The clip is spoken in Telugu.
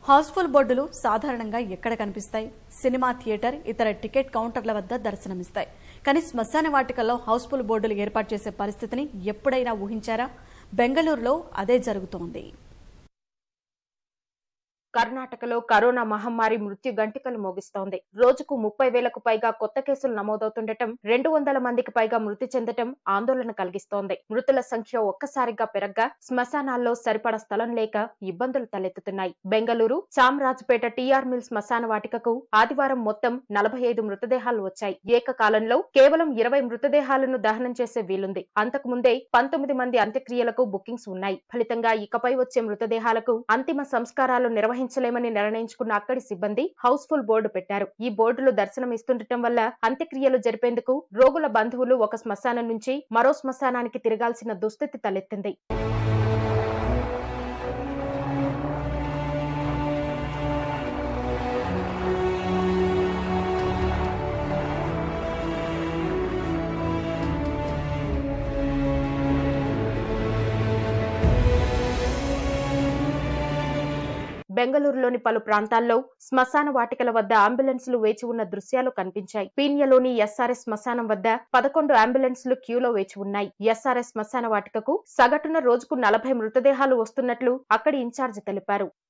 హౌస్ఫుల్ బోర్డులు సాధారణంగా ఎక్కడ కనిపిస్తాయి సినిమా థియేటర్ ఇతర టికెట్ కౌంటర్ల వద్ద దర్శనమిస్తాయి కానీ శ్మశాన వాటికల్లో హౌస్ఫుల్ బోర్డులు ఏర్పాటు చేసే పరిస్థితిని ఎప్పుడైనా ఊహించారా బెంగళూరులో అదే జరుగుతోంది కర్ణాటకలో కరోనా మహమ్మారి మృత్యు గంటికలు మోగిస్తోంది రోజుకు ముప్పై వేలకు పైగా కొత్త కేసులు నమోదవుతుండటం రెండు వందల మందికి పైగా మృతి చెందటం ఆందోళన కలిగిస్తోంది మృతుల సంఖ్య ఒక్కసారిగా పెరగ్గా శ్మశానాల్లో సరిపడ స్థలం లేక ఇబ్బందులు తలెత్తుతున్నాయి బెంగళూరు చామరాజుపేట టీఆర్ మిల్ శ్మశాన వాటికకు ఆదివారం మొత్తం నలభై ఐదు మృతదేహాలు వచ్చాయి ఏకకాలంలో కేవలం ఇరవై మృతదేహాలను దహనం చేసే వీలుంది అంతకు ముందే పంతొమ్మిది మంది అంత్యక్రియలకు బుకింగ్స్ ఉన్నాయి ఫలితంగా ఇకపై వచ్చే మృతదేహాలకు అంతిమ సంస్కారాలు నిర్వహించలేమని నిర్ణయించుకున్న అక్కడి సిబ్బంది హౌస్ఫుల్ బోర్డు పెట్టారు ఈ బోర్డులు దర్శనం ఇస్తుండటం వల్ల అంత్యక్రియలు జరిపేందుకు రోగుల బంధువులు ఒక శ్మశానం నుంచి మరో శ్మశానానికి తిరగాల్సిన దుస్థితి తలెత్తింది బెంగళూరులోని పలు ప్రాంతాల్లో శ్మశాన వాటికల వద్ద అంబులెన్సులు వేచి ఉన్న దృశ్యాలు కనిపించాయి పీన్యలోని ఎస్ఆర్ఎస్ శ్మశానం వద్ద పదకొండు అంబులెన్సులు క్యూలో వేచి ఉన్నాయి ఎస్ఆర్ఎస్ శ్మశాన వాటికకు సగటున రోజుకు నలభై మృతదేహాలు వస్తున్నట్లు అక్కడి ఇన్ఛార్జ్ తెలిపారు